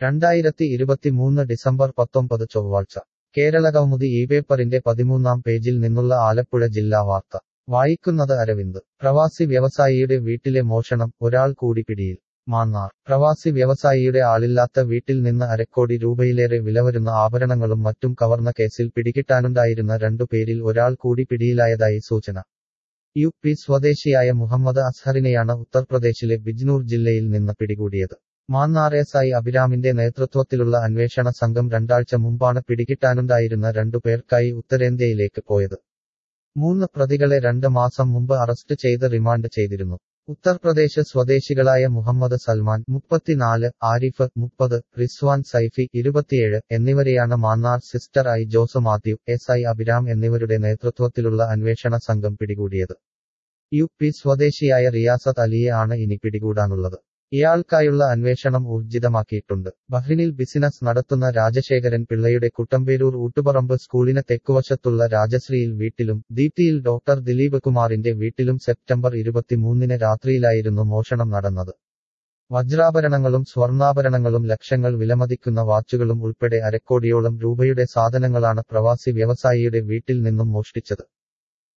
രണ്ടായിരത്തി ഇരുപത്തിമൂന്ന് ഡിസംബർ പത്തൊമ്പത് ചൊവ്വാഴ്ച കേരളകൗമുദി ഈ പേപ്പറിന്റെ പതിമൂന്നാം പേജിൽ നിന്നുള്ള ആലപ്പുഴ ജില്ലാ വാർത്ത വായിക്കുന്നത് അരവിന്ദ് പ്രവാസി വ്യവസായിയുടെ വീട്ടിലെ മോഷണം ഒരാൾ കൂടി പിടിയിൽ മാന്നാർ പ്രവാസി വ്യവസായിയുടെ ആളില്ലാത്ത വീട്ടിൽ നിന്ന് അരക്കോടി രൂപയിലേറെ വിലവരുന്ന ആഭരണങ്ങളും മറ്റും കവർന്ന കേസിൽ പിടികിട്ടാനുണ്ടായിരുന്ന രണ്ടു പേരിൽ ഒരാൾ കൂടി പിടിയിലായതായി സൂചന യു പി സ്വദേശിയായ മുഹമ്മദ് അസ്ഹറിനെയാണ് ഉത്തർപ്രദേശിലെ ബിജ്നൂർ ജില്ലയിൽ നിന്ന് പിടികൂടിയത് മാന്നാർ എസ് ഐ അഭിരാമിന്റെ നേതൃത്വത്തിലുള്ള അന്വേഷണ സംഘം രണ്ടാഴ്ച മുമ്പാണ് പിടികിട്ടാനുണ്ടായിരുന്ന രണ്ടു പേർക്കായി ഉത്തരേന്ത്യയിലേക്ക് പോയത് മൂന്ന് പ്രതികളെ രണ്ട് മാസം മുമ്പ് അറസ്റ്റ് ചെയ്ത് റിമാൻഡ് ചെയ്തിരുന്നു ഉത്തർപ്രദേശ് സ്വദേശികളായ മുഹമ്മദ് സൽമാൻ മുപ്പത്തിനാല് ആരിഫ് മുപ്പത് റിസ്വാൻ സൈഫി ഇരുപത്തിയേഴ് എന്നിവരെയാണ് മാന്നാർ സിസ്റ്റർ I Jose Mathew S I Abhiram എന്നിവരുടെ നേതൃത്വത്തിലുള്ള അന്വേഷണ സംഘം പിടികൂടിയത് യു പി സ്വദേശിയായ റിയാസത്ത് അലിയെ ആണ് ഇനി പിടികൂടാനുള്ളത് ഇയാൾക്കായുള്ള അന്വേഷണം ഊർജിതമാക്കിയിട്ടുണ്ട് ബഹ്റിനിൽ ബിസിനസ് നടത്തുന്ന രാജശേഖരൻ പിള്ളയുടെ കുട്ടമ്പേരൂർ ഊട്ടുപറമ്പ് സ്കൂളിന് തെക്കുവശത്തുള്ള രാജശ്രീയിൽ വീട്ടിലും ദീപ്തിയിൽ ഡോക്ടർ ദിലീപ് കുമാറിന്റെ വീട്ടിലും സെപ്റ്റംബർ ഇരുപത്തിമൂന്നിന് രാത്രിയിലായിരുന്നു മോഷണം നടന്നത് വജ്രാഭരണങ്ങളും സ്വർണ്ണാഭരണങ്ങളും ലക്ഷങ്ങൾ വിലമതിക്കുന്ന വാച്ചുകളും ഉൾപ്പെടെ അരക്കോടിയോളം രൂപയുടെ സാധനങ്ങളാണ് പ്രവാസി വ്യവസായിയുടെ വീട്ടിൽ നിന്നും മോഷ്ടിച്ചത്